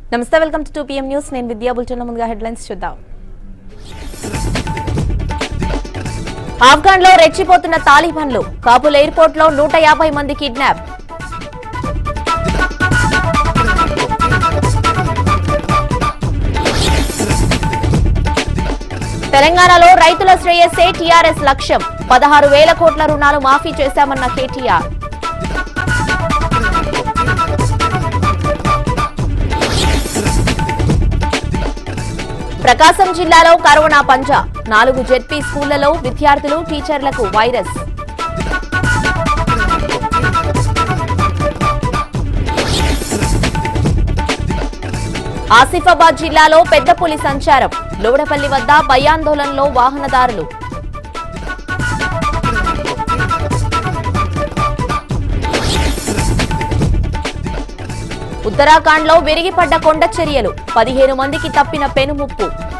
నమస్తే welcome to two PM news నేను Vidya bulletin ముందుగా హెడ్లైన్స్ చూద్దాం ఆఫ్ఘన్ లో రెచ్చిపోతున్న తాలిబాన్లు కాబూల్ ఎయిర్పోర్ట్ లో నూట యాభై మంది కిడ్నాప్ తెలంగాణలో రైతుల శ్రేయస్సే టీఆర్ఎస్ లక్ష్యం పదహారు వేల కోట్ల రుణాలు మాఫీ చేశామన్న కేటీఆర్ ప్రకాశం జిల్లాలో కరోనా పంజా నాలుగు జెడ్పీ స్కూళ్లలో విద్యార్థులు టీచర్లకు వైరస్ ఆసిఫాబాద్ జిల్లాలో పెద్ద పులి సంచారం లోడపల్లి వద్ద భయాందోళనలో వాహనదారులు ఉత్తరాఖండ్లో విరిగిపడ్డ కొండ చర్యలు పదిహేను మందికి తప్పిన పెనుముప్పు